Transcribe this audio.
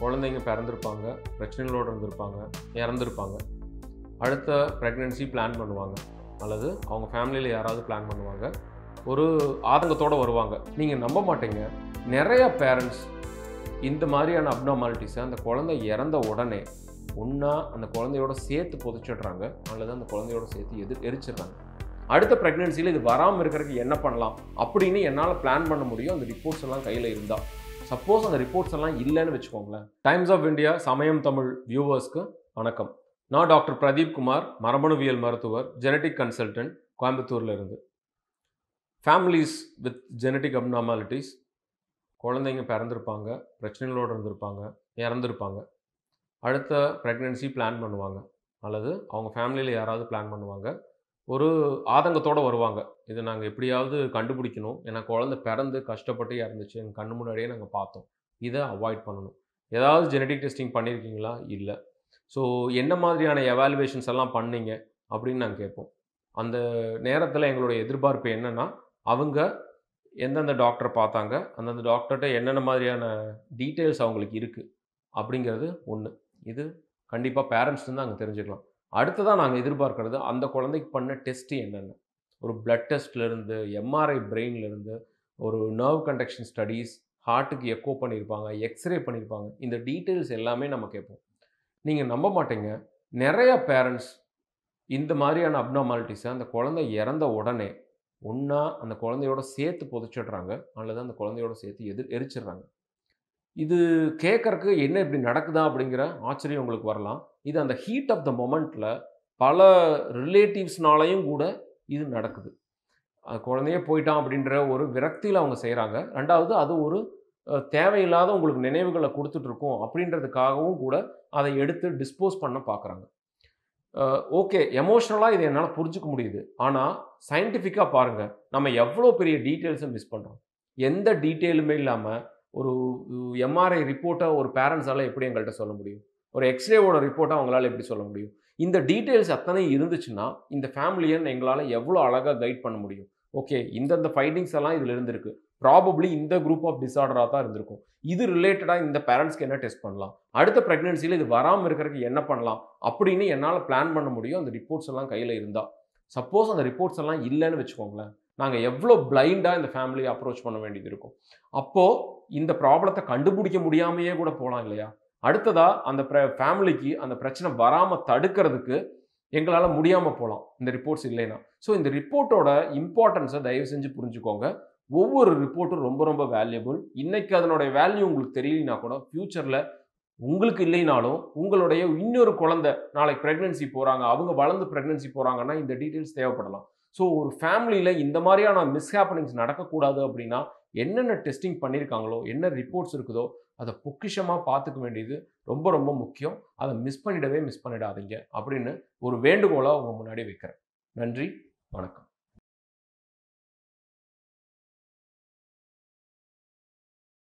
குழந்தைங்க பிறந்திருப்பாங்க பிரச்சனைகளோடு இருந்திருப்பாங்க இறந்துருப்பாங்க அடுத்த ப்ரெக்னென்சி பிளான் பண்ணுவாங்க அல்லது அவங்க ஃபேமிலியில் யாராவது பிளான் பண்ணுவாங்க ஒரு ஆதங்கத்தோடு வருவாங்க நீங்கள் நம்ப மாட்டீங்க நிறைய பேரண்ட்ஸ் இந்த மாதிரியான அப்னார்மாலிட்டிஸை அந்த குழந்தை இறந்த உடனே ஒன்றா அந்த குழந்தையோட சேர்த்து புதைச்சிடுறாங்க அல்லது அந்த குழந்தையோட சேர்த்து எதிர் எரிச்சிடுறாங்க அடுத்த ப்ரெக்னென்சியில் இது வராமல் இருக்கிறதுக்கு என்ன பண்ணலாம் அப்படின்னு என்னால் பிளான் பண்ண முடியும் அந்த ரிப்போர்ட்ஸ் எல்லாம் கையில் இருந்தால் சப்போஸ் அந்த ரிப்போர்ட்ஸ் எல்லாம் இல்லைன்னு வச்சுக்கோங்களேன் டைம்ஸ் ஆஃப் இந்தியா சமயம் தமிழ் வியூவர்ஸ்க்கு வணக்கம் நான் டாக்டர் பிரதீப் குமார் மரபணுவியல் மருத்துவர் ஜெனட்டிக் கன்சல்டன்ட் கோயம்புத்தூர்ல இருந்து ஃபேமிலிஸ் வித் ஜெனட்டிக் அப்னார்மாலிட்டிஸ் குழந்தைங்க பிறந்திருப்பாங்க பிரச்சனைகளோடு இருந்திருப்பாங்க இறந்துருப்பாங்க அடுத்த ப்ரெக்னென்சி பிளான் பண்ணுவாங்க அல்லது அவங்க ஃபேமிலியில் யாராவது பிளான் பண்ணுவாங்க ஒரு ஆதங்கத்தோடு வருவாங்க இதை நாங்கள் எப்படியாவது கண்டுபிடிக்கணும் ஏன்னா குழந்தை பிறந்து கஷ்டப்பட்டு இறந்துச்சு எங்கள் கண்ணு முன்னாடியே நாங்கள் பார்த்தோம் இதை அவாய்ட் பண்ணணும் ஏதாவது ஜெனட்டிக் டெஸ்டிங் பண்ணியிருக்கீங்களா இல்லை ஸோ என்ன மாதிரியான எவாலுவேஷன்ஸ் எல்லாம் பண்ணீங்க அப்படின்னு நாங்கள் கேட்போம் அந்த நேரத்தில் எங்களுடைய எதிர்பார்ப்பு என்னென்னா அவங்க எந்தெந்த டாக்டரை பார்த்தாங்க அந்தந்த டாக்டர்கிட்ட என்னென்ன மாதிரியான டீட்டெயில்ஸ் அவங்களுக்கு இருக்குது அப்படிங்கிறது ஒன்று இது கண்டிப்பாக பேரண்ட்ஸ் தான் அங்கே தெரிஞ்சுக்கலாம் அடுத்ததாக நாங்கள் எதிர்பார்க்கறது அந்த குழந்தைக்கு பண்ண டெஸ்ட்டு என்னென்ன ஒரு பிளட் டெஸ்ட்லேருந்து எம்ஆர்ஐ பிரெயின்லேருந்து ஒரு நர்வ் கண்டக்ஷன் ஸ்டடீஸ் ஹார்ட்டுக்கு எக்கோ பண்ணியிருப்பாங்க எக்ஸ்ரே பண்ணியிருப்பாங்க இந்த டீட்டெயில்ஸ் எல்லாமே நம்ம கேட்போம் நீங்கள் நம்ப மாட்டீங்க நிறைய பேரண்ட்ஸ் இந்த மாதிரியான அப்னார்மாலிட்டிஸை அந்த குழந்தை இறந்த உடனே ஒன்றா அந்த குழந்தையோட சேர்த்து புதைச்சிடுறாங்க அல்லது அந்த குழந்தையோட சேர்த்து எதிர் எரிச்சிடுறாங்க இது கேட்கறக்கு என்ன இப்படி நடக்குதா அப்படிங்கிற ஆச்சரியம் உங்களுக்கு வரலாம் இது அந்த ஹீட் ஆஃப் த மொமெண்ட்டில் பல ரிலேட்டிவ்ஸ்னாலையும் கூட இது நடக்குது அது குழந்தையே போயிட்டான் அப்படின்ற ஒரு விரக்தியில் அவங்க செய்கிறாங்க ரெண்டாவது அது ஒரு அஹ், தேவையில்லாத உங்களுக்கு நினைவுகளை கொடுத்துட்ருக்கோம் அப்படின்றதுக்காகவும் கூட அதை எடுத்து டிஸ்போஸ் பண்ண பார்க்குறாங்க ஓகே எமோஷ்னலாக இதை என்னால் புரிஞ்சுக்க முடியுது ஆனால் சயின்டிஃபிக்காக பாருங்கள் நம்ம எவ்வளோ பெரிய டீட்டெயில்ஸை மிஸ் பண்ணுறோம் எந்த டீட்டெயிலுமே இல்லாமல் ஒரு எம்ஆர்ஐ ரிப்போர்ட்டை ஒரு பேரண்ட்ஸால் எப்படி எங்கள்கிட்ட சொல்ல முடியும் ஒரு எக்ஸ்ரேவோட ரிப்போர்ட்டை அவங்களால எப்படி சொல்ல முடியும் இந்த டீட்டெயில்ஸ் அத்தனை இருந்துச்சுன்னா இந்த ஃபேமிலியை எங்களால் எவ்வளோ அழகாக கைட் பண்ண முடியும் ஓகே இந்தந்த ஃபைண்டிங்ஸ் எல்லாம் இதில் இருந்திருக்கு ப்ராபப்ளி இந்த குரூப் ஆஃப் டிசார்டராக தான் இருந்திருக்கும் இது ரிலேட்டடாக இந்த பேரண்ட்ஸ்க்கு என்ன டெஸ்ட் பண்ணலாம் அடுத்த ப்ரெக்னென்சியில் இது வராமல் இருக்கிறதுக்கு என்ன பண்ணலாம் அப்படின்னு என்னால் பிளான் பண்ண முடியும் அந்த ரிப்போர்ட்ஸ் எல்லாம் கையில் இருந்தால் சப்போஸ் அந்த ரிப்போர்ட்ஸ் எல்லாம் இல்லைன்னு வச்சுக்கோங்களேன் நாங்கள் எவ்வளோ பிளைண்டாக இந்த ஃபேமிலியை அப்ரோச் பண்ண வேண்டியது இருக்கும் அப்போது இந்த ப்ராப்ளத்தை கண்டுபிடிக்க முடியாமையே கூட போகலாம் இல்லையா அடுத்ததாக அந்த ஃபேமிலிக்கு அந்த பிரச்சனை வராமல் தடுக்கிறதுக்கு எங்களால் முடியாமல் போகலாம் இந்த ரிப்போர்ட்ஸ் இல்லைன்னா ஸோ இந்த ரிப்போர்ட்டோட இம்பார்ட்டன்ஸை தயவு செஞ்சு புரிஞ்சுக்கோங்க ஒவ்வொரு ரிப்போர்ட்டும் ரொம்ப ரொம்ப வேல்யூபிள் இன்னைக்கு அதனுடைய வேல்யூ உங்களுக்கு தெரியலனா கூட ஃப்யூச்சரில் உங்களுக்கு இல்லைனாலும் உங்களுடைய இன்னொரு குழந்தை நாளைக்கு ப்ரெக்னென்சி போகிறாங்க அவங்க வளர்ந்து ப்ரெக்னென்சி போகிறாங்கன்னா இந்த டீட்டெயில்ஸ் தேவைப்படலாம் ஸோ ஒரு ஃபேமிலியில் இந்த மாதிரியான மிஸ்ஹேப்பனிங்ஸ் நடக்கக்கூடாது அப்படின்னா என்னென்ன டெஸ்டிங் பண்ணியிருக்காங்களோ என்ன ரிப்போர்ட்ஸ் இருக்குதோ அதை பொக்கிஷமாக பார்த்துக்க வேண்டியது ரொம்ப ரொம்ப முக்கியம் அதை மிஸ் பண்ணிடவே மிஸ் பண்ணிடாதீங்க அப்படின்னு ஒரு வேண்டுகோளாக உங்கள் முன்னாடி வைக்கிறேன் நன்றி வணக்கம்